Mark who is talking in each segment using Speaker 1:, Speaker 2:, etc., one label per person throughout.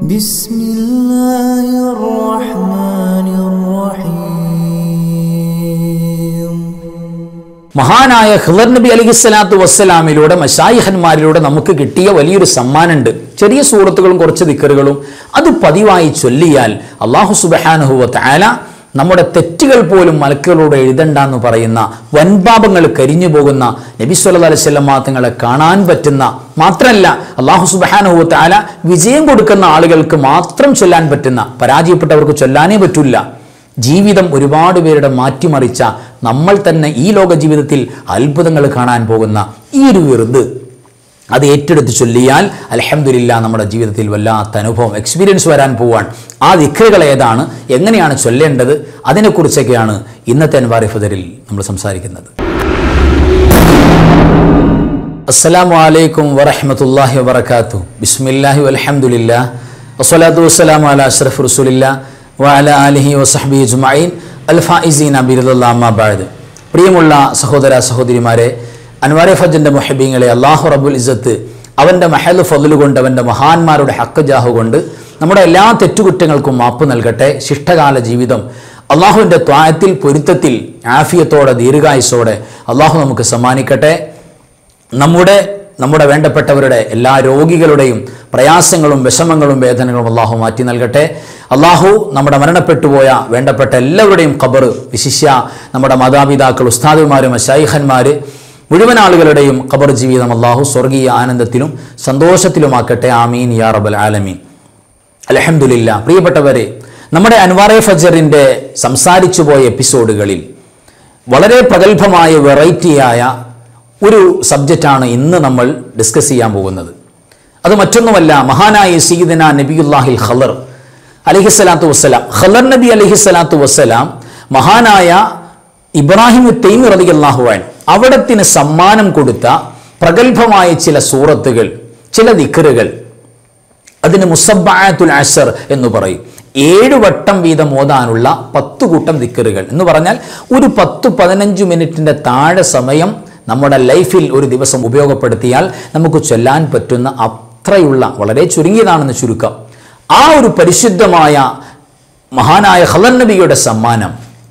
Speaker 1: بسم الله الرحمن الرحيم
Speaker 2: മഹാനായ ഹിളർ നബി അലിഹിസ്സലാത്തു വസ്സലാമിലൂടെ മഷായിഹന്മാരിലൂടെ നമുക്ക് കിട്ടിയ വലിയൊരു സമ്മാനമുണ്ട് ചെറിയ സൂറത്തുകളും കുറച്ച് ദിക്കറുകളും അത് പതിവായി ചൊല്ലിയാൽ അള്ളാഹു സുബഹാനുഹുവ താല നമ്മുടെ തെറ്റുകൾ പോലും മലക്കുകളോട് എഴുതണ്ടെന്ന് പറയുന്ന വൻപാപങ്ങൾ കരിഞ്ഞു പോകുന്ന നബി സല്ലല്ലാഹു അലൈഹി വസല്ലം തങ്ങളെ കാണാൻ പറ്റുന്ന മാത്രമല്ല അള്ളാഹു സുബഹാനുഹുവ താല വിജയം കൊടുക്കുന്ന ആളുകൾക്ക് മാത്രം ചൊല്ലാൻ പറ്റുന്ന പരാജയപ്പെട്ടവർക്ക് ചൊല്ലാനേ പറ്റില്ല ജീവിതം ഒരുപാട് പേരുടെ മാറ്റിമറിച്ച നമ്മൾ തന്നെ ഈ ലോക ജീവിതത്തിൽ അത്ഭുതങ്ങൾ കാണാൻ പോകുന്ന ഈ ഒരു വെറുത് അത് ഏറ്റെടുത്ത് ചൊല്ലിയാൽ അലഹമില്ല നമ്മുടെ ജീവിതത്തിൽ വല്ലാത്ത അനുഭവം എക്സ്പീരിയൻസ് വരാൻ പോവാൻ ആ ദിക്കറുകൾ ഏതാണ് എങ്ങനെയാണ് ചൊല്ലേണ്ടത് അതിനെക്കുറിച്ചൊക്കെയാണ് ഇന്നത്തെ അൻവാറി ഫദറിൽ നമ്മൾ സംസാരിക്കുന്നത് അസ്സലാമു അലൈക്കും വറഹ്മത്തുള്ളാഹി വബറകാതുഹു ബിസ്മില്ലാഹി വൽഹംദുലില്ലാ വസ്സലാത്തു വസ്സലാമു അലാ അഷ്റഫ് റസൂലില്ലാ വഅല ആലിഹി വസഹ്ബിഹി അജ്മഈൻ അൽ ഫായിസീന ബിറദല്ലാഹി അമ്മാ ബഅദ് പ്രിയമുള്ള സഹോദര സഹോദരിമാരെ അൻവാറെ ഫജ്ജിന്റെ മുഹബ്ബീങ്ങളെ അല്ലാഹു റബ്ബുൽ ഇസ്സത്ത് അവൻ്റെ മഹൽ ഫضل കൊണ്ട് അവൻ്റെ മഹാന്മാരുടെ ഹക്ക് ജാഹു കൊണ്ട് നമ്മുടെ എല്ലാ തെറ്റുകുറ്റങ്ങൾക്കും മാപ്പ് നൽകട്ടെ ശിഷ്ടകാല ജീവിതം അള്ളാഹുവിൻ്റെ ത്വായത്തിൽ പൊരുത്തത്തിൽ ആഫിയത്തോടെ ദീർഘായുസോടെ അള്ളാഹു നമുക്ക് സമ്മാനിക്കട്ടെ നമ്മുടെ നമ്മുടെ വേണ്ടപ്പെട്ടവരുടെ എല്ലാ രോഗികളുടെയും പ്രയാസങ്ങളും വിഷമങ്ങളും വേദനകളും അള്ളാഹു മാറ്റി നൽകട്ടെ അള്ളാഹു നമ്മുടെ മരണപ്പെട്ടുപോയ വേണ്ടപ്പെട്ട എല്ലാവരുടെയും ഖബർ വിശിഷ്യ നമ്മുടെ മാതാപിതാക്കൾ ഉസ്താദുമാരും അശൈഖന്മാർ മുഴുവൻ ആളുകളുടെയും ഖബർ ജീവിതം അള്ളാഹു സ്വർഗീയ ആനന്ദത്തിലും സന്തോഷത്തിലുമാക്കട്ടെ ആമീൻ യാ റബൽ ആലമീൻ അലഹമുല്ല പ്രിയപ്പെട്ടവരെ നമ്മുടെ അൻവാറെ ഫജറിൻ്റെ സംസാരിച്ചു പോയ എപ്പിസോഡുകളിൽ വളരെ പ്രഗത്ഭമായ വെറൈറ്റിയായ ഒരു സബ്ജക്റ്റാണ് ഇന്ന് നമ്മൾ ഡിസ്കസ് ചെയ്യാൻ പോകുന്നത് അത് മറ്റൊന്നുമല്ല മഹാനായ സീദന നബിയുല്ലാഹിൽ ഖലർ അലഹിസ്സലാത്തു വസ്സലാം ഖലർ നബി അലഹിസ്സലാത്തു വസ്സലാം മഹാനായ ഇബ്രാഹിം തൈമി റലി അള്ളാഹുവാൻ അവിടത്തിന് സമ്മാനം കൊടുത്ത പ്രഗത്ഭമായ ചില സൂറത്തുകൾ ചില ദിക്കറുകൾ അതിന് മുസബായത്തുൽ അഷർ എന്ന് പറയും ഏഴ് വട്ടം വീതം ഓതാനുള്ള പത്ത് കൂട്ടം ദിക്കറുകൾ എന്ന് പറഞ്ഞാൽ ഒരു പത്ത് പതിനഞ്ച് മിനിറ്റിൻ്റെ താഴെ സമയം നമ്മുടെ ലൈഫിൽ ഒരു ദിവസം ഉപയോഗപ്പെടുത്തിയാൽ നമുക്ക് ചൊല്ലാൻ പറ്റുന്ന അത്രയുള്ള വളരെ ചുരുങ്ങിയതാണെന്ന് ചുരുക്കം ആ ഒരു പരിശുദ്ധമായ മഹാനായ ഖലർ നബിയുടെ സമ്മാനം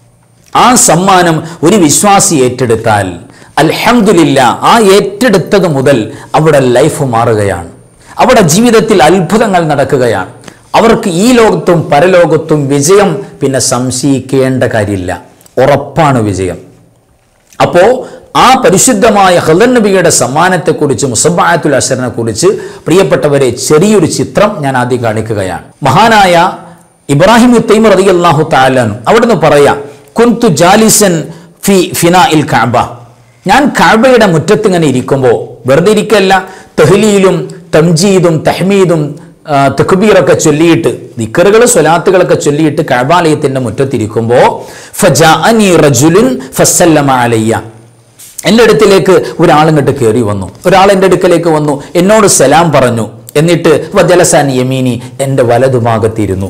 Speaker 2: ആ സമ്മാനം ഒരു വിശ്വാസി ഏറ്റെടുത്താൽ അൽഹംദുലില്ല ആ ഏറ്റെടുത്തത് മുതൽ അവിടെ ലൈഫ് മാറുകയാണ് അവിടെ ജീവിതത്തിൽ അത്ഭുതങ്ങൾ നടക്കുകയാണ് അവർക്ക് ഈ ലോകത്തും പരലോകത്തും വിജയം പിന്നെ സംശയിക്കേണ്ട കാര്യമില്ല ഉറപ്പാണ് വിജയം അപ്പോൾ ആ പരിശുദ്ധമായ ഹലൻ നബിയുടെ സമ്മാനത്തെക്കുറിച്ച് മുസബായത്തുൽ അഷറിനെ കുറിച്ച് പ്രിയപ്പെട്ടവരെ ചെറിയൊരു ചിത്രം ഞാൻ ആദ്യം കാണിക്കുകയാണ് മഹാനായ ഇബ്രാഹിം തൈമർ റതി അള്ളാഹു താലാനു അവിടുന്ന് പറയാം കുന്തു ജാലിസൻ ഫി ഫിന ഇൽ കാബ ഞാൻ കാബയുടെ മുറ്റത്ത് ഇങ്ങനെ ഇരിക്കുമ്പോൾ വെറുതെ ഇരിക്കല്ല തെഹ്ലിയിലും തംജീദും തഹ്മീദും ആ, തക്ബീറൊക്കെ ചൊല്ലിയിട്ട് ദിക്കറുകൾ സ്വലാത്തുകളൊക്കെ ചൊല്ലിയിട്ട് കഅബാലയത്തിന്റെ മുറ്റത്തിരിക്കുമ്പോൾ ഫജാഅനി റജുലുൻ ഫസല്ലമ അലയ്യ എൻ്റെ അടുത്തിലേക്ക് ഒരാൾ ഇങ്ങോട്ട് കയറി വന്നു ഒരാൾ എൻ്റെ അടുക്കലേക്ക് വന്നു എന്നോട് സലാം പറഞ്ഞു എന്നിട്ട് വജലസാൻ യമീനി എൻ്റെ വലതുഭാഗത്തിരുന്നു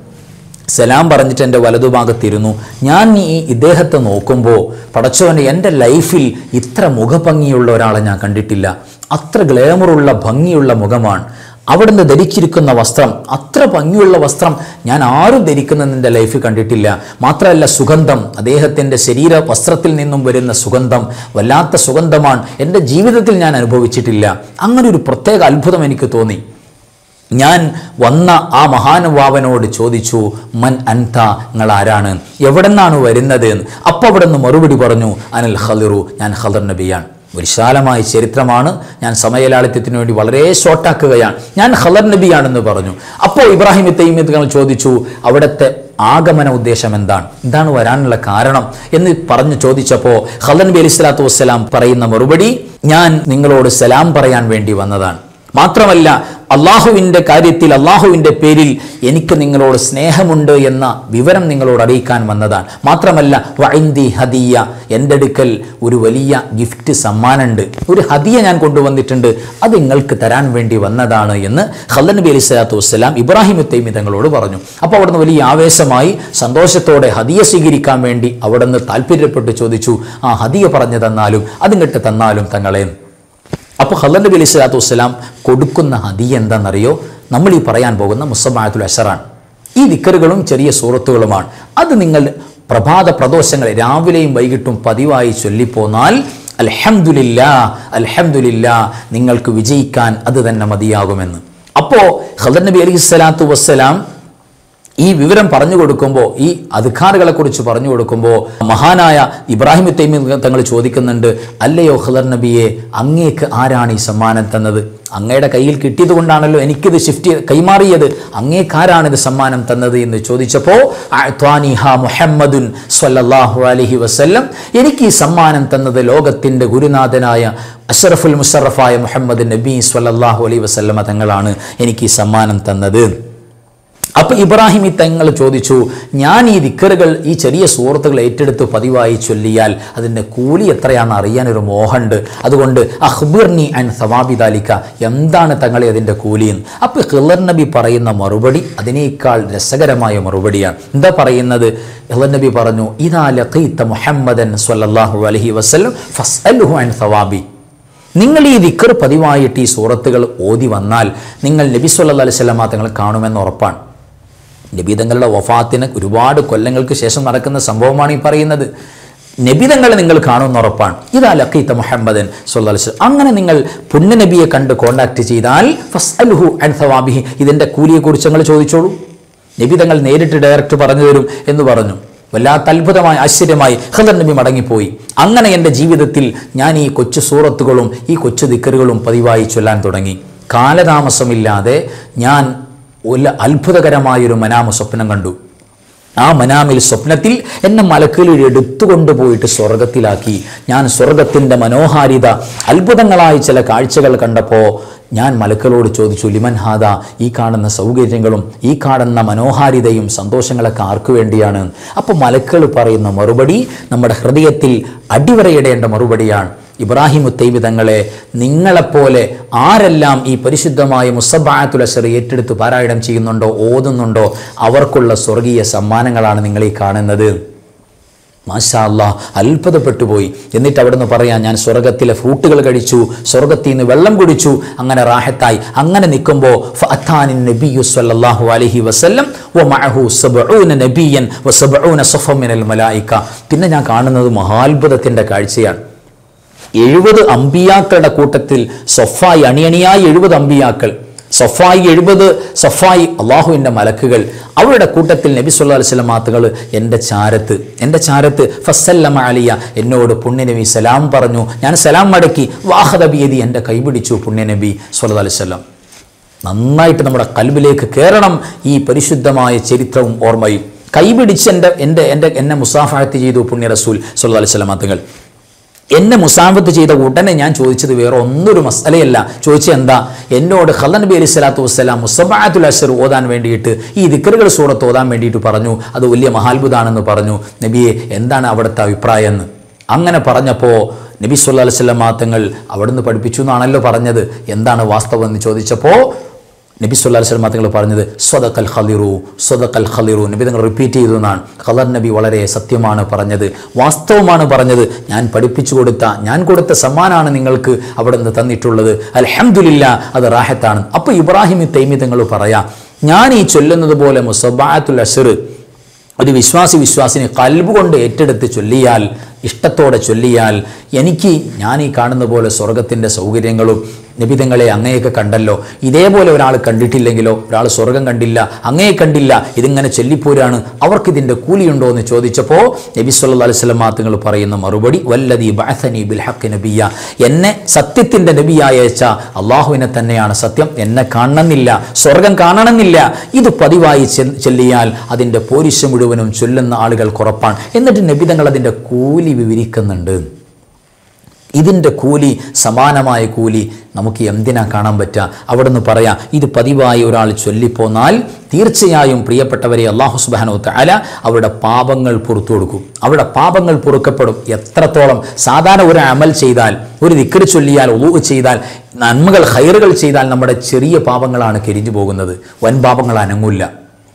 Speaker 2: സലാം പറഞ്ഞിട്ട് എൻ്റെ വലതുഭാഗത്തിരുന്നു ഞാൻ ഈ ഇദ്ദേഹത്തെ നോക്കുമ്പോൾ പടച്ചവന് എൻ്റെ ലൈഫിൽ ഇത്ര മുഖഭംഗിയുള്ള ഒരാളെ ഞാൻ കണ്ടിട്ടില്ല അത്ര ഗ്ലേമറുള്ള ഭംഗിയുള്ള മുഖമാണ് അവിടുന്ന് ധരിച്ചിരിക്കുന്ന വസ്ത്രം അത്ര ഭംഗിയുള്ള വസ്ത്രം ഞാൻ ആരും ധരിക്കുന്നത് എൻ്റെ ലൈഫിൽ കണ്ടിട്ടില്ല മാത്രമല്ല സുഗന്ധം അദ്ദേഹത്തിൻ്റെ ശരീര വസ്ത്രത്തിൽ നിന്നും വരുന്ന സുഗന്ധം വല്ലാത്ത സുഗന്ധമാണ് എൻ്റെ ജീവിതത്തിൽ ഞാൻ അനുഭവിച്ചിട്ടില്ല അങ്ങനെ ഒരു പ്രത്യേക അത്ഭുതം എനിക്ക് തോന്നി ഞാൻ വന്ന ആ മഹാനുഭാവനോട് ചോദിച്ചു മൻ അൻത നിങ്ങൾ ആരാണ് എവിടെ നിന്നാണ് വരുന്നത് എന്ന് അപ്പോൾ അവിടെ നിന്ന് മറുപടി പറഞ്ഞു അനൽ ഖലിറു ഞാൻ ഖലർ നബിയാണ് വിശാലമായ ചരിത്രമാണ് ഞാൻ സമയലാളിത്യത്തിന് വേണ്ടി വളരെ ഷോർട്ടാക്കുകയാണ് ഞാൻ ഖലർ നബിയാണെന്ന് പറഞ്ഞു അപ്പോൾ ഇബ്രാഹിം തൈമിത്തുകൾ ചോദിച്ചു അവിടുത്തെ ആഗമന ഉദ്ദേശം എന്താണ് എന്താണ് വരാനുള്ള കാരണം എന്ന് പറഞ്ഞു ചോദിച്ചപ്പോൾ ഖലർ നബി അലി സ്വലാത്തു വസ്സലാം പറയുന്ന മറുപടി ഞാൻ നിങ്ങളോട് സലാം പറയാൻ വേണ്ടി വന്നതാണ് മാത്രമല്ല അള്ളാഹുവിൻ്റെ കാര്യത്തിൽ അള്ളാഹുവിൻ്റെ പേരിൽ എനിക്ക് നിങ്ങളോട് സ്നേഹമുണ്ട് എന്ന വിവരം നിങ്ങളോട് അറിയിക്കാൻ വന്നതാണ് മാത്രമല്ല വൈന്തി ഹദിയ എൻ്റെ അടുക്കൽ ഒരു വലിയ ഗിഫ്റ്റ് സമ്മാനമുണ്ട് ഒരു ഹദിയ ഞാൻ കൊണ്ടുവന്നിട്ടുണ്ട് അത് നിങ്ങൾക്ക് തരാൻ വേണ്ടി വന്നതാണ് എന്ന് ഖല്ലൻ നബി അലൈഹി സ്വലാത്തു വസ്സലാം ഇബ്രാഹിം തൈമി തങ്ങളോട് പറഞ്ഞു അപ്പോൾ അവിടുന്ന് വലിയ ആവേശമായി സന്തോഷത്തോടെ ഹദിയ സ്വീകരിക്കാൻ വേണ്ടി അവിടുന്ന് താല്പര്യപ്പെട്ട് ചോദിച്ചു ആ ഹദിയ പറഞ്ഞു തന്നാലും അതിങ്ങട്ട് തന്നാലും തങ്ങളെ അപ്പോൾ ഖദർ നബി അലൈഹി സ്വലാത്തു വസ്സലാം കൊടുക്കുന്ന ഹദിയ എന്താണെന്നറിയോ നമ്മൾ ഈ പറയാൻ പോകുന്ന മുസബായത്തുൽ അഷറാണ് ഈ ദിക്കറുകളും ചെറിയ സൂറത്തുകളുമാണ് അത് നിങ്ങൾ പ്രഭാത പ്രദോഷങ്ങൾ രാവിലെയും വൈകിട്ടും പതിവായി ചൊല്ലിപ്പോന്നാൽ അൽഹംദുലില്ലാ അൽഹംദുലില്ലാ നിങ്ങൾക്ക് വിജയിക്കാൻ അത് തന്നെ മതിയാകുമെന്ന് അപ്പോൾ ഖദർ നബി അലൈഹി സ്വലാത്തു വസ്സലാം ഈ വിവരം പറഞ്ഞു കൊടുക്കുമ്പോൾ ഈ അധികാരികളെ കുറിച്ച് പറഞ്ഞു കൊടുക്കുമ്പോൾ മഹാനായ ഇബ്രാഹിം തൈമി തങ്ങൾ ചോദിക്കുന്നുണ്ട് അല്ലയോ ഖദർ നബിയെ അങ്ങേക്ക് ആരാണ് ഈ സമ്മാനം തന്നത് അങ്ങയുടെ കയ്യിൽ കിട്ടിയത് കൊണ്ടാണല്ലോ എനിക്കിത് ഷിഫ്റ്റ് കൈമാറിയത് അങ്ങേക്കാരാണ് ഇത് സമ്മാനം തന്നത് എന്ന് ചോദിച്ചപ്പോൾ അഅ്ത്വാനിഹ മുഹമ്മദുൻ സ്വല്ലല്ലാഹു അലൈഹി വസല്ലം എനിക്ക് ഈ സമ്മാനം തന്നത് ലോകത്തിൻ്റെ ഗുരുനാഥനായ അഷറഫുൽ മുഷറഫായ മുഹമ്മദ് നബി സ്വല്ലല്ലാഹു അലൈഹി വസല്ലമ തങ്ങളാണ് എനിക്ക് ഈ സമ്മാനം തന്നത് അപ്പൊ ഇബ്രാഹിം ഈ തങ്ങൾ ചോദിച്ചു ഞാൻ ഈ ദിക്കറുകൾ ഈ ചെറിയ സുഹൃത്തുക്കൾ ഏറ്റെടുത്ത് പതിവായി ചൊല്ലിയാൽ അതിൻ്റെ കൂലി എത്രയാണെന്ന് അറിയാനൊരു മോഹമുണ്ട് അതുകൊണ്ട് അഹ്ബിർനി ആൻഡ് സവാബിദാലിക്ക എന്താണ് തങ്ങളെ അതിൻ്റെ കൂലിയെന്ന് അപ്പോൾ ഹിളർ നബി പറയുന്ന മറുപടി അതിനേക്കാൾ രസകരമായ മറുപടിയാണ് എന്താ പറയുന്നത് ഹിളർ നബി പറഞ്ഞു ഇതാ ലഖീത്ത മുഹമ്മദൻ സ്വല്ലല്ലാഹു അലൈഹി വസല്ലം ഫസ്അൽഹു ആൻ സവാബി നിങ്ങൾ ഈ ദിക്കർ പതിവായിട്ട് ഈ സൂറത്തുകൾ ഓതി വന്നാൽ നിങ്ങൾ നബി സല്ലാ അലൈഹി സ്വലാമ തങ്ങൾ കാണുമെന്ന് ഉറപ്പാണ് നബിതങ്ങളുടെ വഫാത്തിന് ഒരുപാട് കൊല്ലങ്ങൾക്ക് ശേഷം നടക്കുന്ന സംഭവമാണ് ഈ പറയുന്നത് നബിതങ്ങളെ നിങ്ങൾ കാണുമെന്ന് ഉറപ്പാണ് ഇതാ ലക്കീത്ത മുഹമ്മദൻ സൊല്ലാസ് അങ്ങനെ നിങ്ങൾ പുണ്യനബിയെ കണ്ട് കോണ്ടാക്ട് ചെയ്താൽ ഫസ് അൽഹു അൻ സവാബിഹി ഇതിൻ്റെ കൂലിയെക്കുറിച്ച് നിങ്ങൾ ചോദിച്ചോളൂ നബിതങ്ങൾ നേരിട്ട് ഡയറക്റ്റ് പറഞ്ഞു തരും എന്ന് പറഞ്ഞു വല്ലാത്ത അത്ഭുതമായി ആശ്ചര്യമായി ഖദർ നബി മടങ്ങിപ്പോയി അങ്ങനെ എൻ്റെ ജീവിതത്തിൽ ഞാൻ ഈ കൊച്ചു സൂറത്തുകളും ഈ കൊച്ചു ദിക്കറുകളും പതിവായി ചൊല്ലാൻ തുടങ്ങി കാലതാമസമില്ലാതെ ഞാൻ ഒരു അത്ഭുതകരമായൊരു മനാമ സ്വപ്നം കണ്ടു ആ മനാമിൽ സ്വപ്നത്തിൽ എന്നെ മലക്കുകളിൽ എടുത്തുകൊണ്ടുപോയിട്ട് സ്വർഗത്തിലാക്കി ഞാൻ സ്വർഗത്തിൻ്റെ മനോഹാരിത അത്ഭുതങ്ങളായ ചില കാഴ്ചകൾ കണ്ടപ്പോൾ ഞാൻ മലക്കളോട് ചോദിച്ചു ലിമൻ ഹാദ ഈ കാണുന്ന സൗകര്യങ്ങളും ഈ കാണുന്ന മനോഹാരിതയും സന്തോഷങ്ങളൊക്കെ ആർക്കു വേണ്ടിയാണ് അപ്പോൾ മലക്കൾ പറയുന്ന മറുപടി നമ്മുടെ ഹൃദയത്തിൽ അടിവരയിടേണ്ട മറുപടിയാണ് ഇബ്രാഹിം ഉത്തൈബി തങ്ങളെ നിങ്ങളെപ്പോലെ ആരെല്ലാം ഈ പരിശുദ്ധമായ മുസബാത്തുൽ അസർ ഏറ്റെടുത്ത് പാരായണം ചെയ്യുന്നുണ്ടോ ഓതുന്നുണ്ടോ അവർക്കുള്ള സ്വർഗീയ സമ്മാനങ്ങളാണ് നിങ്ങൾ ഈ കാണുന്നത് മാഷാ അല്ലാ അത്ഭുതപ്പെട്ടു പോയി എന്നിട്ട് അവിടുന്ന് പറയാൻ ഞാൻ സ്വർഗത്തിലെ ഫ്രൂട്ടുകൾ കഴിച്ചു സ്വർഗത്തിൽ നിന്ന് വെള്ളം കുടിച്ചു അങ്ങനെ റാഹത്തായി അങ്ങനെ നിൽക്കുമ്പോൾ ഫഅത്താനിൻ നബിയു സല്ലല്ലാഹു അലൈഹി വസല്ലം വ മഅഹു സബ്ഊന നബിയൻ വ സബ്ഊന സഫം മിനൽ മലായിക പിന്നെ ഞാൻ കാണുന്നത് മഹാത്ഭുതത്തിൻ്റെ കാഴ്ചയാണ് എഴുപത് അമ്പിയാക്കളുടെ കൂട്ടത്തിൽ സൊഫായി അണിയണിയായി എഴുപത് അമ്പിയാക്കൾ സൊഫായി എഴുപത് സൊഫായി അള്ളാഹുവിൻ്റെ മലക്കുകൾ അവരുടെ കൂട്ടത്തിൽ നബി സല്ലാ വസ്ലം മാത്തുകൾ എൻ്റെ ചാരത്ത് എൻ്റെ ചാരത്ത് ഫസല്ലമ അലിയ എന്നോട് പുണ്യനബി സലാം പറഞ്ഞു ഞാൻ സലാം മടക്കി വാഹദബിയതി എൻ്റെ കൈപിടിച്ചു പുണ്യനബി സല്ലാ വസ്ലം നന്നായിട്ട് നമ്മുടെ കൽബിലേക്ക് കയറണം ഈ പരിശുദ്ധമായ ചരിത്രവും ഓർമ്മയും കൈപിടിച്ച് എൻ്റെ എൻ്റെ എൻ്റെ എന്നെ മുസാഫായത്ത് ചെയ്തു പുണ്യ റസൂൽ സല്ലാ അലൈഹി സ്വലം മാത്തുകൾ എന്നെ മുസാഫത്ത് ചെയ്ത ഉടനെ ഞാൻ ചോദിച്ചത് വേറെ ഒന്നൊരു മസലയല്ല ചോദിച്ചത് എന്താ എന്നോട് ഖലൻ നബി അലൈഹി സ്വലാത്തു വസ്സലാം മുസബാത്തുൽ അഷർ ഓതാൻ വേണ്ടിയിട്ട് ഈ ദിക്കറുകൾ സൂറത്ത് ഓതാൻ വേണ്ടിയിട്ട് പറഞ്ഞു അത് വലിയ മഹാത്ഭുതാണെന്ന് പറഞ്ഞു നബിയെ എന്താണ് അവിടുത്തെ അഭിപ്രായം എന്ന് അങ്ങനെ പറഞ്ഞപ്പോൾ നബി സല്ലാ അലൈഹി സ്വലം മാത്തങ്ങൾ അവിടുന്ന് പഠിപ്പിച്ചു എന്നാണല്ലോ പറഞ്ഞത് എന്താണ് വാസ്തവം എന്ന് ചോദിച്ചപ്പോൾ നബി സല്ലാ വസ്ലം തങ്ങൾ പറഞ്ഞത് സ്വതക്കൽ ഖലിറു സ്വതക്കൽ ഖലിറു നബി തങ്ങൾ റിപ്പീറ്റ് ചെയ്തു എന്നാണ് ഖലർ നബി വളരെ സത്യമാണ് പറഞ്ഞത് വാസ്തവമാണ് പറഞ്ഞത് ഞാൻ പഠിപ്പിച്ചു കൊടുത്ത ഞാൻ കൊടുത്ത സമ്മാനാണ് നിങ്ങൾക്ക് അവിടെ നിന്ന് തന്നിട്ടുള്ളത് അൽഹംദുലില്ല അത് റാഹത്താണ് അപ്പോൾ ഇബ്രാഹിം തൈമി തങ്ങൾ പറയാം ഞാൻ ഈ ചൊല്ലുന്നത് പോലെ മുസബാത്തുൽ അഷർ ഒരു വിശ്വാസി വിശ്വാസിനെ കൽബ് കൊണ്ട് ഏറ്റെടുത്ത് ചൊല്ലിയാൽ ഇഷ്ടത്തോടെ ചൊല്ലിയാൽ എനിക്ക് ഞാൻ ഈ കാണുന്ന പോലെ സ്വർഗത്തിൻ്റെ സൗകര്യങ്ങളും നിബിതങ്ങളെ അങ്ങനെയൊക്കെ കണ്ടല്ലോ ഇതേപോലെ ഒരാൾ കണ്ടിട്ടില്ലെങ്കിലോ ഒരാൾ സ്വർഗം കണ്ടില്ല അങ്ങയെ കണ്ടില്ല ഇതിങ്ങനെ ചൊല്ലിപ്പോരാണ് അവർക്കിതിൻ്റെ കൂലിയുണ്ടോ എന്ന് ചോദിച്ചപ്പോൾ നബി സല്ലാ അലൈവല്ലം മാത്തുകൾ പറയുന്ന മറുപടി വല്ലതി ബഅസനി ബിൽ ഹക്ക് നബിയ എന്നെ സത്യത്തിൻ്റെ നബിയായ അയച്ച അള്ളാഹുവിനെ തന്നെയാണ് സത്യം എന്നെ കാണണമെന്നില്ല സ്വർഗം കാണണമെന്നില്ല ഇത് പതിവായി ചെ- ചൊല്ലിയാൽ അതിൻ്റെ പോരിശ മുഴുവനും ചൊല്ലുന്ന ആളുകൾ കുറപ്പാണ് എന്നിട്ട് നബിതങ്ങൾ അതിൻ്റെ കൂലി വിവരിക്കുന്നുണ്ട് ഇതിൻ്റെ കൂലി സമാനമായ കൂലി നമുക്ക് എന്തിനാ കാണാൻ പറ്റുക അവിടെ നിന്ന് പറയാം ഇത് പതിവായി ഒരാൾ ചൊല്ലിപ്പോന്നാൽ തീർച്ചയായും പ്രിയപ്പെട്ടവരെ അള്ളാഹു സുബാനോ തല അവരുടെ പാപങ്ങൾ പുറത്തു കൊടുക്കും അവരുടെ പാപങ്ങൾ പൊറുക്കപ്പെടും എത്രത്തോളം സാധാരണ ഒരു അമൽ ചെയ്താൽ ഒരു ദിക്കറ് ചൊല്ലിയാൽ ഒലു ചെയ്താൽ നന്മകൾ ഹൈറുകൾ ചെയ്താൽ നമ്മുടെ ചെറിയ പാപങ്ങളാണ് കരിഞ്ഞു പോകുന്നത് വൻ പാപങ്ങൾ അനങ്ങില്ല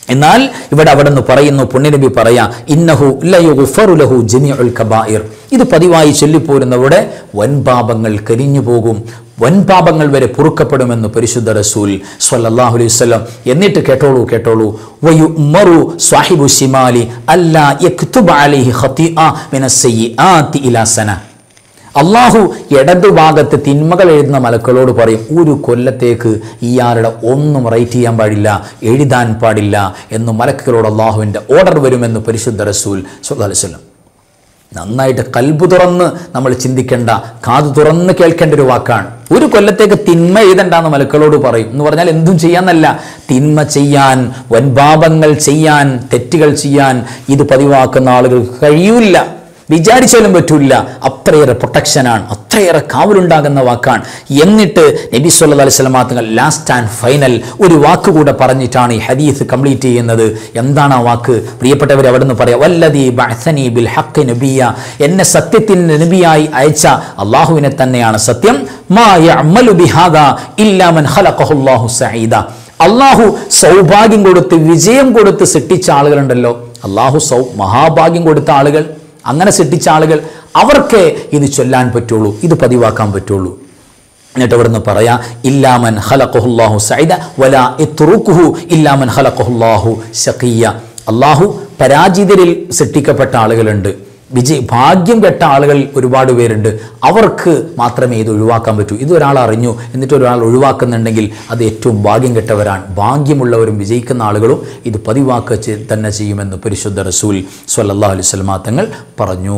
Speaker 2: എന്നാൽ ഇവിടെ അവിടെ നിന്ന് പറയുന്നു പുണ്യനബി പറയാ ഇന്നഹു ലയുഗ്ഫറു ലഹു ജമീഉൽ കബായിർ ഇത് പതിവായി ചൊല്ലിപ്പോരുന്നവിടെ വൻപാപങ്ങൾ കരിഞ്ഞു പോകും വൻപാപങ്ങൾ വരെ പൊറുക്കപ്പെടുമെന്ന് പരിശുദ്ധ റസൂൽ സ്വല്ലല്ലാഹു അലൈഹി വസല്ലം എന്നിട്ട് കേട്ടോളൂ കേട്ടോളൂ വയുമറു സാഹിബു ശിമാലി അല്ലാ യക്തുബ അലൈഹി ഖതീഅ മിനസ്സയ്യിആതി ഇലാ സന അള്ളാഹു ഇടതുഭാഗത്ത് തിന്മകൾ എഴുതുന്ന മലക്കളോട് പറയും ഒരു കൊല്ലത്തേക്ക് ഇയാളുടെ ഒന്നും റൈറ്റ് ചെയ്യാൻ പാടില്ല എഴുതാൻ പാടില്ല എന്ന് മലക്കുകളോട് അള്ളാഹുവിൻ്റെ ഓർഡർ വരുമെന്ന് പരിശുദ്ധ റസൂൽ സുല്ലാ വല്ലം നന്നായിട്ട് കൽബ് തുറന്ന് നമ്മൾ ചിന്തിക്കേണ്ട കാത് തുറന്ന് കേൾക്കേണ്ട ഒരു വാക്കാണ് ഒരു കൊല്ലത്തേക്ക് തിന്മ എഴുതണ്ടെന്ന് മലക്കളോട് പറയും എന്ന് പറഞ്ഞാൽ എന്തും ചെയ്യാന്നല്ല തിന്മ ചെയ്യാൻ വൻപാപങ്ങൾ ചെയ്യാൻ തെറ്റുകൾ ചെയ്യാൻ ഇത് പതിവാക്കുന്ന ആളുകൾക്ക് കഴിയൂല വിചാരിച്ചാലും പറ്റൂല അത്രയേറെ പ്രൊട്ടക്ഷനാണ് അത്രയേറെ കാവലുണ്ടാകുന്ന വാക്കാണ് എന്നിട്ട് നബി സല്ലല്ലാഹു അലൈഹി വസല്ലം തങ്ങൾ ലാസ്റ്റ് ആൻഡ് ഫൈനൽ ഒരു വാക്ക് കൂടെ പറഞ്ഞിട്ടാണ് ഈ ഹദീസ് കംപ്ലീറ്റ് ചെയ്യുന്നത് എന്താണ് ആ വാക്ക് പ്രിയപ്പെട്ടവർ അവിടെ നിന്ന് പറയാം വല്ലദീ ബഅസനി ബിൽ ഹഖ് നബിയ എന്നെ സത്യത്തിന് നബിയായി അയച്ച അള്ളാഹുവിനെ തന്നെയാണ് സത്യം മാ യഅമലു ബിഹാദാ ഇല്ലാ മൻ ഖലഖഹു അല്ലാഹു സഈദ അള്ളാഹു സൗഭാഗ്യം കൊടുത്ത് വിജയം കൊടുത്ത് സൃഷ്ടിച്ച ആളുകളുണ്ടല്ലോ അള്ളാഹു സൗ മഹാഭാഗ്യം കൊടുത്ത ആളുകൾ അങ്ങനെ സൃഷ്ടിച്ച ആളുകൾ അവർക്ക് ഇത് ചൊല്ലാൻ പറ്റുള്ളൂ ഇത് പതിവാക്കാൻ പറ്റുള്ളൂ എന്നിട്ട് ഇവിടുന്ന് പറയാ ഇല്ലാമൻ ഖലഖഹുല്ലാഹു സൈദ വലാ ഇത്റുഖുഹു ഇല്ലാമൻ ഖലഖഹുല്ലാഹു ശഖിയ അള്ളാഹു പരാജിതരിൽ സൃഷ്ടിക്കപ്പെട്ട ആളുകളുണ്ട് വിജയ് ഭാഗ്യം കെട്ട ആളുകൾ ഒരുപാട് പേരുണ്ട് അവർക്ക് മാത്രമേ ഇത് ഒഴിവാക്കാൻ പറ്റൂ ഇത് ഒരാൾ അറിഞ്ഞു എന്നിട്ട് ഒരാൾ ഒഴിവാക്കുന്നുണ്ടെങ്കിൽ അത് ഏറ്റവും ഭാഗ്യം കെട്ടവരാണ് ഭാഗ്യമുള്ളവരും വിജയിക്കുന്ന ആളുകളും ഇത് പതിവാക്കുക ചെ- തന്നെ ചെയ്യുമെന്ന് പരിശുദ്ധ റസൂൽ സ്വല്ലല്ലാഹു അലൈഹി വസല്ലമ തങ്ങൾ പറഞ്ഞു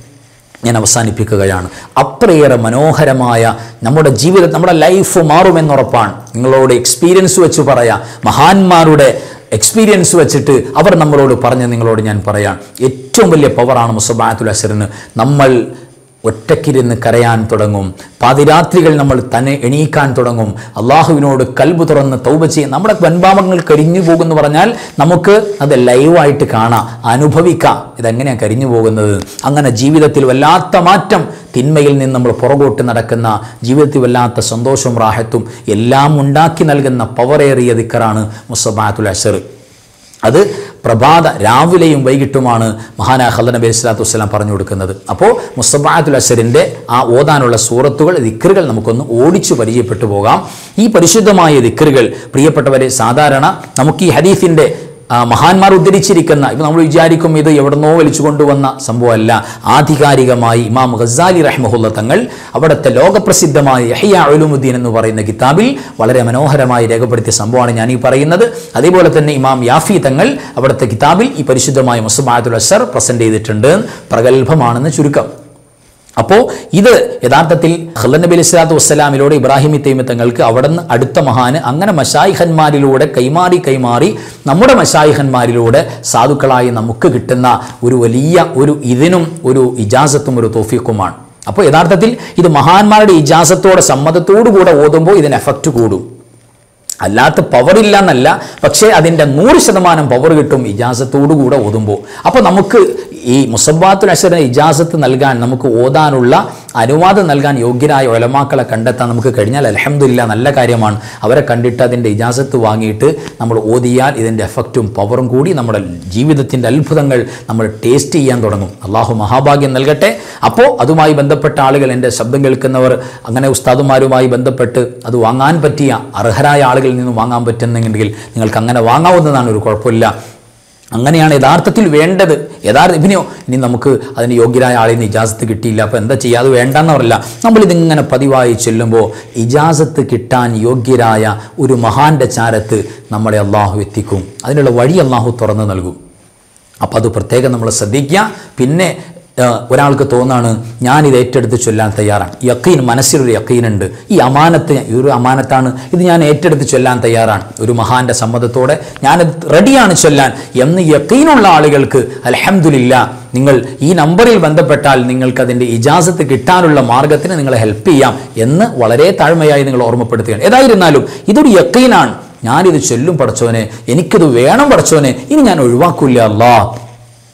Speaker 2: ഞാൻ അവസാനിപ്പിക്കുകയാണ് അത്രയേറെ മനോഹരമായ നമ്മുടെ ജീവിതം നമ്മുടെ ലൈഫ് മാറുമെന്നുറപ്പാണ് നിങ്ങളോട് എക്സ്പീരിയൻസ് വെച്ച് പറയാം മഹാന്മാരുടെ എക്സ്പീരിയൻസ് വെച്ചിട്ട് അവർ നമ്മളോട് പറഞ്ഞ് നിങ്ങളോട് ഞാൻ പറയാം ഏറ്റവും വലിയ പവറാണ് മുസബാത്തുൽ അസറിന് നമ്മൾ ഒറ്റക്കിരുന്ന് കരയാൻ തുടങ്ങും പാതിരാത്രികൾ നമ്മൾ തന്നെ എണീക്കാൻ തുടങ്ങും അള്ളാഹുവിനോട് കൽബ് തുറന്ന് തൗബ ചെയ്യും നമ്മുടെ വൻപാപങ്ങൾ കരിഞ്ഞു പോകുമെന്ന് പറഞ്ഞാൽ നമുക്ക് അത് ലൈവായിട്ട് കാണാം അനുഭവിക്കാം ഇതെങ്ങനെയാണ് കരിഞ്ഞു പോകുന്നത് അങ്ങനെ ജീവിതത്തിൽ വല്ലാത്ത മാറ്റം തിന്മയിൽ നിന്ന് നമ്മൾ പുറകോട്ട് നടക്കുന്ന ജീവിതത്തിൽ വല്ലാത്ത സന്തോഷവും റാഹത്തും എല്ലാം ഉണ്ടാക്കി നൽകുന്ന പവറേറിയ ദിക്കറാണ് മുസബാത്തുൽ അഷർ അത് പ്രഭാത രാവിലെയും വൈകിട്ടുമാണ് മഹാനായ ഖല്ലർ നബി അലൈഹി സ്വലാത്തു വസ്സലാം പറഞ്ഞു കൊടുക്കുന്നത് അപ്പോൾ മുസ്തബാത്തുൽ അസറിൻ്റെ ആ ഓതാനുള്ള സൂറത്തുകൾ ദിക്കറുകൾ നമുക്കൊന്ന് ഓടിച്ചു പരിചയപ്പെട്ടു പോകാം ഈ പരിശുദ്ധമായ ദിക്കറുകൾ പ്രിയപ്പെട്ടവരെ സാധാരണ നമുക്ക് ഈ ഹദീഫിൻ്റെ ആ, മഹാന്മാർ ഉദ്ധരിച്ചിരിക്കുന്ന ഇപ്പം നമ്മൾ വിചാരിക്കും ഇത് എവിടുന്നോ വലിച്ചു കൊണ്ടുവന്ന സംഭവമല്ല ആധികാരികമായി ഇമാം ഖസാലി റഹ്മഹുല്ല തങ്ങൾ അവിടുത്തെ ലോകപ്രസിദ്ധമായ യഹ്യ ഉലുമുദ്ദീൻ എന്ന് പറയുന്ന കിതാബിൽ വളരെ മനോഹരമായി രേഖപ്പെടുത്തിയ സംഭവമാണ് ഞാൻ ഈ പറയുന്നത് അതേപോലെ തന്നെ ഇമാം യാഫി തങ്ങൾ അവിടുത്തെ കിതാബിൽ ഈ പരിശുദ്ധമായ മുസ്മാത്തുൽ അസർ പ്രസന്റ് ചെയ്തിട്ടുണ്ട് പ്രഗത്ഭമാണെന്ന് ചുരുക്കം അപ്പോൾ ഇത് യഥാർത്ഥത്തിൽ ഖല്ലർ നബി അലൈഹി സ്വലാത്തു വസ്സലാമിലൂടെ ഇബ്രാഹിം തൈമ തങ്ങൾക്ക് അവിടെ നിന്ന് അടുത്ത മഹാന് അങ്ങനെ മഷായിഹന്മാരിലൂടെ കൈമാറി കൈമാറി നമ്മുടെ മഷായിഹന്മാരിലൂടെ സാധുക്കളായി നമുക്ക് കിട്ടുന്ന ഒരു വലിയ ഒരു ഇതിനും ഒരു ഇജാസത്തും ഒരു തോഫിക്കുമാണ് അപ്പോൾ യഥാർത്ഥത്തിൽ ഇത് മഹാന്മാരുടെ ഇജാസത്തോടെ സമ്മതത്തോടു കൂടെ ഓതുമ്പോൾ ഇതിന് എഫക്റ്റ് കൂടും അല്ലാത്ത പവർ ഇല്ല എന്നല്ല പക്ഷേ അതിൻ്റെ നൂറ് ശതമാനം പവർ കിട്ടും ഇജാസത്തോടു കൂടെ ഓതുമ്പോൾ അപ്പോൾ നമുക്ക് ഈ മുസബാത്തുൽ അഷറിന് ഇജാസത്ത് നൽകാൻ നമുക്ക് ഓതാനുള്ള അനുവാദം നൽകാൻ യോഗ്യരായ ഒലമാക്കളെ കണ്ടെത്താൻ നമുക്ക് കഴിഞ്ഞാൽ അലഹമില്ല നല്ല കാര്യമാണ് അവരെ കണ്ടിട്ട് അതിൻ്റെ ഇജാസത്ത് വാങ്ങിയിട്ട് നമ്മൾ ഓതിയാൽ ഇതിൻ്റെ എഫക്റ്റും പവറും കൂടി നമ്മുടെ ജീവിതത്തിൻ്റെ അത്ഭുതങ്ങൾ നമ്മൾ ടേസ്റ്റ് ചെയ്യാൻ തുടങ്ങും അള്ളാഹു മഹാഭാഗ്യം നൽകട്ടെ അപ്പോൾ അതുമായി ബന്ധപ്പെട്ട ആളുകൾ എൻ്റെ ശബ്ദം കേൾക്കുന്നവർ അങ്ങനെ ഉസ്താദുമാരുമായി ബന്ധപ്പെട്ട് അത് വാങ്ങാൻ പറ്റിയ അർഹരായ ആളുകളിൽ നിന്ന് വാങ്ങാൻ പറ്റുന്നെങ്കിൽ നിങ്ങൾക്ക് അങ്ങനെ വാങ്ങാവുന്നതാണ് ഒരു കുഴപ്പമില്ല അങ്ങനെയാണ് യഥാർത്ഥത്തിൽ വേണ്ടത് യഥാർത്ഥ ഇനിയോ ഇനി നമുക്ക് അതിന് യോഗ്യരായ ആളിൽ നിന്ന് ഇജാസത്ത് കിട്ടിയില്ല അപ്പോൾ എന്താ ചെയ്യുക അത് വേണ്ടെന്ന് പറയില്ല നമ്മളിതിങ്ങനെ പതിവായി ചെല്ലുമ്പോൾ ഇജാസത്ത് കിട്ടാൻ യോഗ്യരായ ഒരു മഹാന്റെ ചാരത്ത് നമ്മളെ അള്ളാഹു എത്തിക്കും അതിനുള്ള വഴി അള്ളാഹു തുറന്നു നൽകും അപ്പോൾ അത് പ്രത്യേകം നമ്മൾ ശ്രദ്ധിക്കുക പിന്നെ ആ, ഒരാൾക്ക് തോന്നാണ് ഞാനിത് ഏറ്റെടുത്ത് ചൊല്ലാൻ തയ്യാറാണ് യക്കീൻ മനസ്സിലൊരു യക്കീനുണ്ട് ഈ അമാനത്ത് ഈ ഒരു അമാനത്താണ് ഇത് ഞാൻ ഏറ്റെടുത്ത് ചൊല്ലാൻ തയ്യാറാണ് ഒരു മഹാന്റെ സമ്മതത്തോടെ ഞാനത് റെഡിയാണ് ചൊല്ലാൻ എന്ന് യക്കീനുള്ള ആളുകൾക്ക് അലഹമില്ല നിങ്ങൾ ഈ നമ്പറിൽ ബന്ധപ്പെട്ടാൽ നിങ്ങൾക്ക് അതിൻ്റെ ഇജാസത്ത് കിട്ടാനുള്ള മാർഗത്തിന് നിങ്ങളെ ഹെൽപ്പ് ചെയ്യാം എന്ന് വളരെ താഴ്മയായി നിങ്ങൾ ഓർമ്മപ്പെടുത്തുകയാണ് ഏതായിരുന്നാലും ഇതൊരു യക്കീനാണ് ഞാനിത് ചൊല്ലും പഠിച്ചവനെ എനിക്കിത് വേണം പഠിച്ചവനെ ഇനി ഞാൻ ഒഴിവാക്കൂല അല്ലാ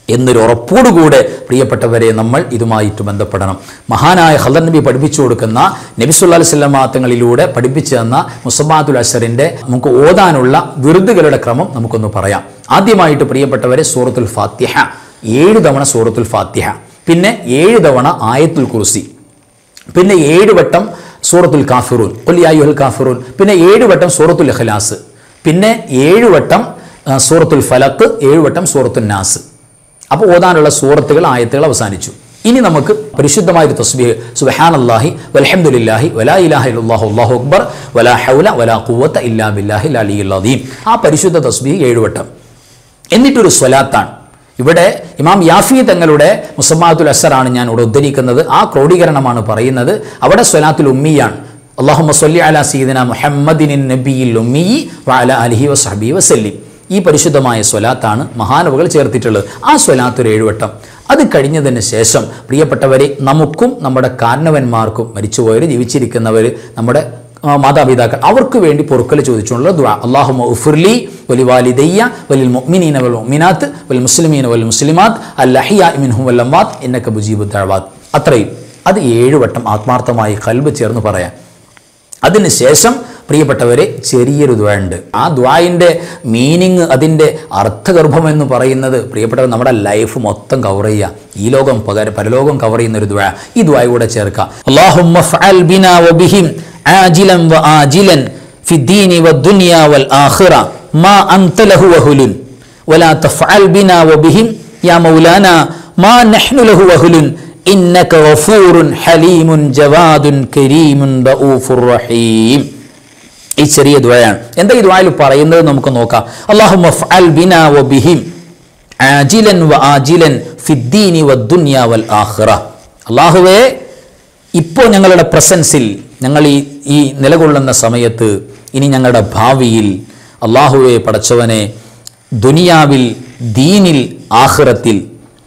Speaker 2: എന്നൊരു ഉറപ്പോടുകൂടെ പ്രിയപ്പെട്ടവരെ നമ്മൾ ഇതുമായിട്ട് ബന്ധപ്പെടണം മഹാനായ ഹലർ നബി പഠിപ്പിച്ചു കൊടുക്കുന്ന നബി സുല്ലാ സ്വല്ലം തങ്ങളിലൂടെ പഠിപ്പിച്ചു തന്ന മുസബാത്തുൽ അസറിൻ്റെ നമുക്ക് ഓതാനുള്ള വിറുതുകളുടെ ക്രമം നമുക്കൊന്ന് പറയാം ആദ്യമായിട്ട് പ്രിയപ്പെട്ടവരെ സൂറത്തുൽ ഫാത്തിഹ ഏഴ് തവണ സൂറത്തുൽ ഫാത്തിഹ പിന്നെ ഏഴ് തവണ ആയത്തുൽ കുർസി പിന്നെ ഏഴ് വട്ടം സൂറത്തുൽ കാഫിറൂൻ കൊല്ലിയായുൽ കാഫിറൂൻ പിന്നെ ഏഴ് വട്ടം സൂറത്തുൽ ഇഖ്ലാസ് പിന്നെ ഏഴ് വട്ടം ആ, സൂറത്തുൽ ഫലക്ക് ഏഴ് വട്ടം സൂറത്തുൽ നാസ് അപ്പോൾ ഓതാനുള്ള സൂറത്തുകൾ ആയത്തുകൾ അവസാനിച്ചു ഇനി നമുക്ക് പരിശുദ്ധമായ ഒരു തസ്ബീഹ് സുബ്ഹാനല്ലാഹി വൽഹംദുലില്ലാഹി വലാ ഇലാഹ ഇല്ലല്ലാഹു അല്ലാഹു അക്ബർ വലാ ഹൗല വലാ ഖുവത ഇല്ലാ ബില്ലാഹിൽ അലിയിൽ അദീം ആ പരിശുദ്ധ തസ്ബീഹ് ഏഴ് വട്ടം എന്നിട്ടൊരു സ്വലാത്താണ് ഇവിടെ ഇമാം യാഫി തങ്ങളുടെ മുസമ്മാത്തുൽ അസറാണ് ഞാൻ ഇവിടെ ഉദ്ധരിക്കുന്നത് ആ ക്രോഡീകരണമാണ് പറയുന്നത് അവിടെ സ്വലാത്തുൽ ഉമ്മിയാണ് അള്ളാഹു സല്ലി അല സീദന മുഹമ്മദിൻ നബിയിൽ ഉമ്മി വഅല അലിഹി വസഹബി വസല്ലിം ഈ പരിശുദ്ധമായ സ്വലാത്താണ് മഹാനവകൾ ചേർത്തിട്ടുള്ളത് ആ സ്വലാത്ത് ഒരു ഏഴുവട്ടം അത് കഴിഞ്ഞതിന് ശേഷം പ്രിയപ്പെട്ടവരെ നമുക്കും നമ്മുടെ കാരണവന്മാർക്കും മരിച്ചുപോയവർ ജീവിച്ചിരിക്കുന്നവർ നമ്മുടെ ആ, മാതാപിതാക്കൾ അവർക്ക് വേണ്ടി പൊറുക്കൽ ചോദിച്ചുകൊണ്ടുള്ള ദുആ അള്ളാഹു ഉഫുർലി വലി വാലിദയ്യ വലിൽ മുഅ്മിനീന വൽ മുഅ്മിനാത്ത് വൽ മുസ്ലിമീന വൽ മുസ്ലിമാത്ത് അൽ അഹിയ മിൻഹും വൽ അംവാത്ത് ഇന്നക മുജീബു ദഅവാത്ത് അത്രയും അത് ഏഴ് വട്ടം ആത്മാർത്ഥമായി കൽബ് ചേർന്ന് പറയാം അതിനുശേഷം പ്രിയപ്പെട്ടവരെ ചെറിയൊരു ദ്വ ഉണ്ട് ആ ദ്വായിൻ്റെ മീനിങ് അതിൻ്റെ അർത്ഥഗർഭം എന്ന് പറയുന്നത് പ്രിയപ്പെട്ടവർ നമ്മുടെ ലൈഫ് മൊത്തം കവർ ചെയ്യുക ഈ ലോകം പകര പരലോകം കവർ ചെയ്യുന്ന ഒരു ദ്വ ഈ ദ്വായ കൂടെ ചേർക്കാം അല്ലാഹുമ്മ ഫഅൽ ബിനാ വബിഹിം ആജിലൻ വആജിലൻ ഫി الدين والدنيا والآخرة ما أنت له وهل ولا تفعل بنا وبهم يا مولانا ما نحن له وهل إنك غفور حليم جواد كريم رؤوف رحيم ഈ ചെറിയ ദ്വയാണ് എന്താ ഈ ദ്വായിൽ പറയുന്നത് നമുക്ക് നോക്കാം അള്ളാഹു മഫ്അൽ ബിനാ വബിഹിം ആജിലൻ വ ആജിലൻ ഫിദ്ദീനി വദ്ദുനിയ വൽ ആഖിറ അള്ളാഹുവേ ഇപ്പോൾ ഞങ്ങളുടെ പ്രസൻസിൽ ഞങ്ങൾ ഈ ഈ നിലകൊള്ളുന്ന സമയത്ത് ഇനി ഞങ്ങളുടെ ഭാവിയിൽ അള്ളാഹുവെ പടച്ചവനെ ദുനിയാവിൽ ദീനിൽ ആഖിറത്തിൽ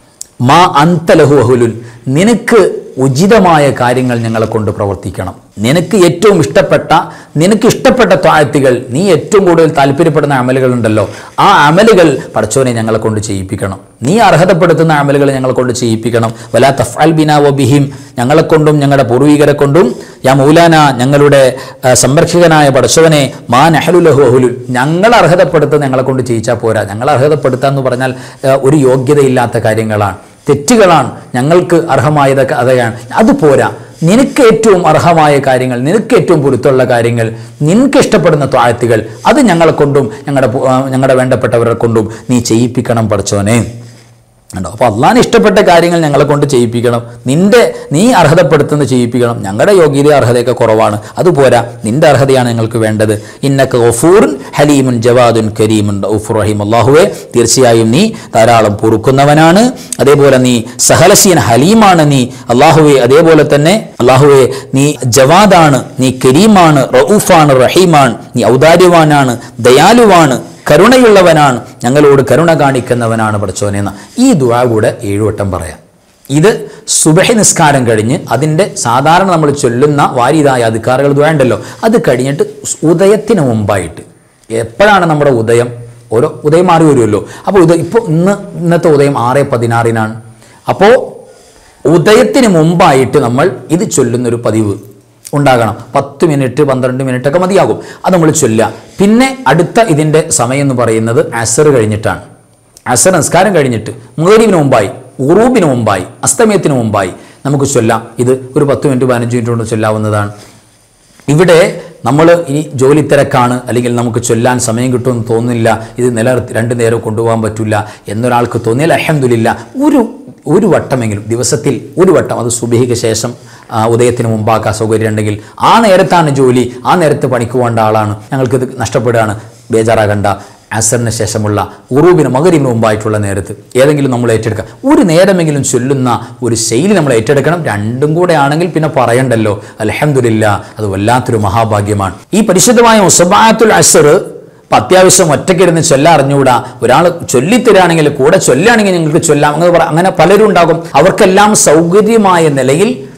Speaker 2: മാ അന്തലഹു അഹുലുൻ നിനക്ക് ഉചിതമായ കാര്യങ്ങൾ ഞങ്ങളെ കൊണ്ട് പ്രവർത്തിക്കണം നിനക്ക് ഏറ്റവും ഇഷ്ടപ്പെട്ട നിനക്ക് ഇഷ്ടപ്പെട്ട താഴ്ത്തികൾ നീ ഏറ്റവും കൂടുതൽ താല്പര്യപ്പെടുന്ന അമലുകൾ ഉണ്ടല്ലോ ആ അമലുകൾ പടച്ചോനെ ഞങ്ങളെ കൊണ്ട് ചെയ്യിപ്പിക്കണം നീ അർഹതപ്പെടുത്തുന്ന അമലുകൾ ഞങ്ങളെ കൊണ്ട് ചെയ്യിപ്പിക്കണം വലാ തഫ്അൽ ബിന വബിഹിം ഞങ്ങളെ കൊണ്ടും ഞങ്ങളുടെ പൂർവികരെ കൊണ്ടും യാ മൗലാന ഞങ്ങളുടെ ആ, സംരക്ഷകനായ പടച്ചവനെ മാ നെഹലുലഹു അഹുലു ഞങ്ങൾ അർഹതപ്പെടുത്തുന്ന ഞങ്ങളെ കൊണ്ട് ചെയ്യിച്ചാൽ പോരാ ഞങ്ങൾ അർഹതപ്പെടുത്തുക എന്ന് പറഞ്ഞാൽ ആ, ഒരു യോഗ്യതയില്ലാത്ത കാര്യങ്ങളാണ് തെറ്റുകളാണ് ഞങ്ങൾക്ക് അർഹമായതൊക്കെ അതാണ് അത് പോരാ നിനക്ക് ഏറ്റവും അർഹമായ കാര്യങ്ങൾ നിനക്ക് ഏറ്റവും പൊരുത്തമുള്ള കാര്യങ്ങൾ നിനക്ക് ഇഷ്ടപ്പെടുന്ന താഴ്ത്തുകൾ അത് ഞങ്ങളെ കൊണ്ടും ഞങ്ങളുടെ പു- ആ, ഞങ്ങളുടെ വേണ്ടപ്പെട്ടവരെ കൊണ്ടും നീ ചെയ്യിപ്പിക്കണം പഠിച്ചോനെ ഉണ്ടോ അപ്പോൾ അള്ളാഹിന് ഇഷ്ടപ്പെട്ട കാര്യങ്ങൾ ഞങ്ങളെ കൊണ്ട് ചെയ്യിപ്പിക്കണം നിന്റെ നീ അർഹതപ്പെടുത്തുന്ന ചെയ്യിപ്പിക്കണം ഞങ്ങളുടെ യോഗ്യത അർഹതയൊക്കെ കുറവാണ് അതുപോരാ നിന്റെ അർഹതയാണ് ഞങ്ങൾക്ക് വേണ്ടത് ഇന്നക്ക ഗഫൂറുൻ ഹലീമുൻ ജവാദുൻ കരീമുൻ റഊഫുർ റഹീം അള്ളാഹുവെ തീർച്ചയായും നീ ധാരാളം പൊറുക്കുന്നവനാണ് അതേപോലെ നീ സഹലസീൻ ഹലീമാണ് നീ അള്ളാഹുവെ അതേപോലെ തന്നെ അള്ളാഹുവെ നീ ജവാദാണ് നീ കരീമാണ് റഊഫാണ് റഹീമാണ് നീ ഔദാര്യവാനാണ് ദയാലുവാണ് കരുണയുള്ളവനാണ് ഞങ്ങളോട് കരുണ കാണിക്കുന്നവനാണ് പഠിച്ചോനെ എന്ന ഈ ദുആ കൂടെ ഏഴുവട്ടം പറയാം ഇത് സുബഹി നിസ്കാരം കഴിഞ്ഞ് അതിൻ്റെ സാധാരണ നമ്മൾ ചൊല്ലുന്ന വാരിതായ അധികാറുകൾ ദുആ ഉണ്ടല്ലോ അത് കഴിഞ്ഞിട്ട് ഉദയത്തിന് മുമ്പായിട്ട് എപ്പോഴാണ് നമ്മുടെ ഉദയം ഓരോ ഉദയം മാറി വരുമല്ലോ അപ്പോൾ ഉദയം ഇപ്പോൾ ഇന്ന് ഇന്നത്തെ ഉദയം ആറ് പതിനാറിനാണ് അപ്പോൾ ഉദയത്തിന് മുമ്പായിട്ട് നമ്മൾ ഇത് ചൊല്ലുന്നൊരു പതിവ് ഉണ്ടാകണം പത്ത് മിനിറ്റ് പന്ത്രണ്ട് മിനിറ്റ് ഒക്കെ മതിയാകും അത് നമ്മൾ ചൊല്ലുക പിന്നെ അടുത്ത ഇതിൻ്റെ സമയം എന്ന് പറയുന്നത് അസർ കഴിഞ്ഞിട്ടാണ് അസർ നിസ്കാരം കഴിഞ്ഞിട്ട് മുഗരീബിന് മുമ്പായി ഉറൂബിന് മുമ്പായി അസ്തമയത്തിന് മുമ്പായി നമുക്ക് ചൊല്ലാം ഇത് ഒരു പത്ത് മിനിറ്റ് പതിനഞ്ച് മിനിറ്റ് കൊണ്ട് ചൊല്ലാവുന്നതാണ് ഇവിടെ നമ്മൾ ഇനി ജോലി തിരക്കാണ് അല്ലെങ്കിൽ നമുക്ക് ചൊല്ലാൻ സമയം കിട്ടുമെന്ന് തോന്നുന്നില്ല ഇത് നിലനിർത്തി രണ്ട് നേരം കൊണ്ടുപോകാൻ പറ്റില്ല എന്നൊരാൾക്ക് തോന്നിയാൽ അഹമ്മദില്ല ഒരു ഒരു വട്ടമെങ്കിലും ദിവസത്തിൽ ഒരു വട്ടം അത് സുബഹിക്ക് ശേഷം ആ, ഉദയത്തിന് മുമ്പാക്കാൻ സൗകര്യം ഉണ്ടെങ്കിൽ ആ നേരത്താണ് ജോലി ആ നേരത്ത് പണിക്ക് പോകേണ്ട ആളാണ് ഞങ്ങൾക്കിത് നഷ്ടപ്പെടുകയാണ് ബേജാറാകണ്ട അസറിന് ശേഷമുള്ള ഉറൂബിന് മകരിന് മുമ്പായിട്ടുള്ള നേരത്ത് ഏതെങ്കിലും നമ്മൾ ഏറ്റെടുക്കുക ഒരു നേരമെങ്കിലും ചൊല്ലുന്ന ഒരു ശൈലി നമ്മൾ ഏറ്റെടുക്കണം രണ്ടും കൂടെ ആണെങ്കിൽ പിന്നെ പറയണ്ടല്ലോ അലഹമില്ല അത് വല്ലാത്തൊരു മഹാഭാഗ്യമാണ് ഈ പരിശുദ്ധമായ മുസബാത്തുൽ അസർ ഇപ്പം അത്യാവശ്യം ഒറ്റയ്ക്കിരുന്ന് ചൊല്ലാൻ അറിഞ്ഞുകൂടാ ഒരാൾ ചൊല്ലിത്തരാണെങ്കിൽ കൂടെ ചൊല്ലുകയാണെങ്കിൽ ഞങ്ങൾക്ക് ചൊല്ലാം അങ്ങനെ പറ അങ്ങനെ പലരും ഉണ്ടാകും അവർക്കെല്ലാം സൗകര്യമായ നിലയിൽ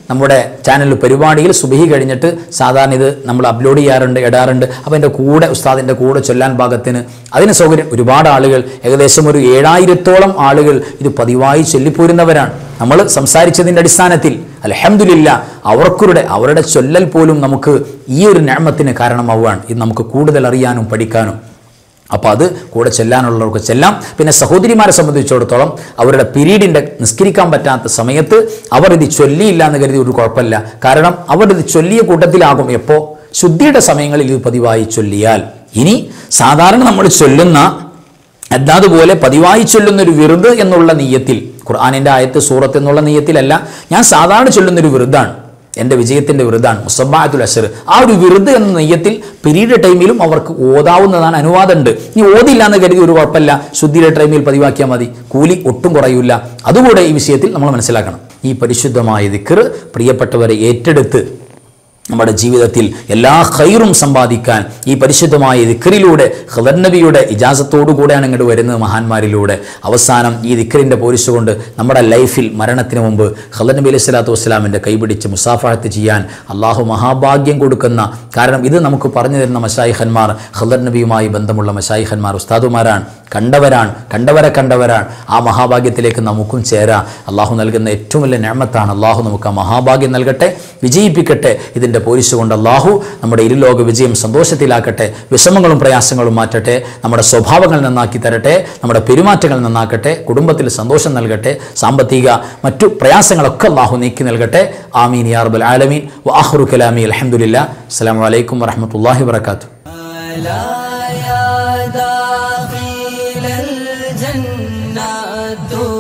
Speaker 2: നമ്മുടെ ചാനൽ പരിപാടിയിൽ സുബഹി കഴിഞ്ഞിട്ട് സാധാരണ ഇത് നമ്മൾ അപ്ലോഡ് ചെയ്യാറുണ്ട് ഇടാറുണ്ട് അപ്പോൾ എൻ്റെ കൂടെ ഉസ്താദിൻ്റെ കൂടെ ചൊല്ലാൻ ഭാഗത്തിന് അതിന് സൗകര്യം ഒരുപാട് ആളുകൾ ഏകദേശം ഒരു ഏഴായിരത്തോളം ആളുകൾ ഇത് പതിവായി ചൊല്ലിപ്പോരുന്നവരാണ് നമ്മൾ സംസാരിച്ചതിൻ്റെ അടിസ്ഥാനത്തിൽ അലഹമില്ല അവർക്കുരുടെ അവരുടെ ചൊല്ലൽ പോലും നമുക്ക് ഈ ഒരു ഞാമത്തിന് കാരണമാവുകയാണ് ഇത് നമുക്ക് കൂടുതൽ അറിയാനും പഠിക്കാനും അപ്പോൾ അത് കൂടെ ചെല്ലാനുള്ളവർക്ക് ചെല്ലാം പിന്നെ സഹോദരിമാരെ സംബന്ധിച്ചിടത്തോളം അവരുടെ പീരീഡിൻ്റെ നിസ്കരിക്കാൻ പറ്റാത്ത സമയത്ത് അവർ ഇത് ചൊല്ലിയില്ല എന്ന് കരുതി ഒരു കുഴപ്പമില്ല കാരണം അവർ ഇത് ചൊല്ലിയ കൂട്ടത്തിലാകും എപ്പോൾ ശുദ്ധിയുടെ സമയങ്ങളിൽ ഇത് പതിവായി ചൊല്ലിയാൽ ഇനി സാധാരണ നമ്മൾ ചൊല്ലുന്ന അല്ലാതുപോലെ പതിവായി ചൊല്ലുന്ന ഒരു വിറുത് എന്നുള്ള നീയത്തിൽ ഖുർആാനിൻ്റെ ആയത്ത് സൂറത്ത് എന്നുള്ള നീയത്തിലല്ല ഞാൻ സാധാരണ ചൊല്ലുന്ന ഒരു വിറുതാണ് എൻ്റെ വിജയത്തിൻ്റെ വിറുതാണ് മുസബാത്തുൽ അഷർ ആ ഒരു വിറുത് എന്ന നെയ്യത്തിൽ പീരീഡ് ടൈമിലും അവർക്ക് ഓതാവുന്നതാണ് അനുവാദമുണ്ട് ഇനി ഓതില്ല എന്ന് കരുതി ഒരു കുഴപ്പമില്ല ശുദ്ധിയുടെ ടൈമിൽ പതിവാക്കിയാൽ മതി കൂലി ഒട്ടും കുറയൂല അതുകൂടെ ഈ വിഷയത്തിൽ നമ്മൾ മനസ്സിലാക്കണം ഈ പരിശുദ്ധമായ ദിക്കർ പ്രിയപ്പെട്ടവരെ ഏറ്റെടുത്ത് നമ്മുടെ ജീവിതത്തിൽ എല്ലാ ഖൈറും സമ്പാദിക്കാൻ ഈ പരിശുദ്ധമായ ദിക്കറിലൂടെ ഖദർ നബിയുടെ ഇജാസത്തോടു കൂടെയാണ് ഇങ്ങോട്ട് വരുന്നത് മഹാന്മാരിലൂടെ അവസാനം ഈ ദിക്കറിൻ്റെ പോരിശ് കൊണ്ട് നമ്മുടെ ലൈഫിൽ മരണത്തിന് മുമ്പ് ഖദർ നബി അലൈഹി സ്വലാത്തു വസ്സലാമിൻ്റെ കൈപിടിച്ച് മുസാഫാഹത്ത് ചെയ്യാൻ അള്ളാഹു മഹാഭാഗ്യം കൊടുക്കുന്ന കാരണം ഇത് നമുക്ക് പറഞ്ഞു തരുന്ന മഷായിഖന്മാർ ഖദർ നബിയുമായി ബന്ധമുള്ള മഷായിഖന്മാർ ഉസ്താദുമാരാണ് കണ്ടവരാണ് കണ്ടവരെ കണ്ടവരാണ് ആ മഹാഭാഗ്യത്തിലേക്ക് നമുക്കും ചേരാം അള്ളാഹു നൽകുന്ന ഏറ്റവും വലിയ ഞാമത്താണ് അള്ളാഹു നമുക്ക് ആ മഹാഭാഗ്യം നൽകട്ടെ വിജയിപ്പിക്കട്ടെ ഇതിൻ്റെ പോലീസ് കൊണ്ട് അള്ളാഹു നമ്മുടെ ഇരുലോക വിജയം സന്തോഷത്തിലാക്കട്ടെ വിഷമങ്ങളും പ്രയാസങ്ങളും മാറ്റട്ടെ നമ്മുടെ സ്വഭാവങ്ങൾ നന്നാക്കി തരട്ടെ നമ്മുടെ പെരുമാറ്റങ്ങൾ നന്നാക്കട്ടെ കുടുംബത്തിൽ സന്തോഷം നൽകട്ടെ സാമ്പത്തിക മറ്റു പ്രയാസങ്ങളൊക്കെ അള്ളാഹു നീക്കി നൽകട്ടെ ആമീൻ യാ റബ്ബൽ ആലമീൻ വാഹുറു കലാമി അലഹമുല്ല അസ്സാം വലൈക്കും വറഹമത്തല്ലാഹി വർക്കാത്തു
Speaker 1: ألا يا داخل الجنة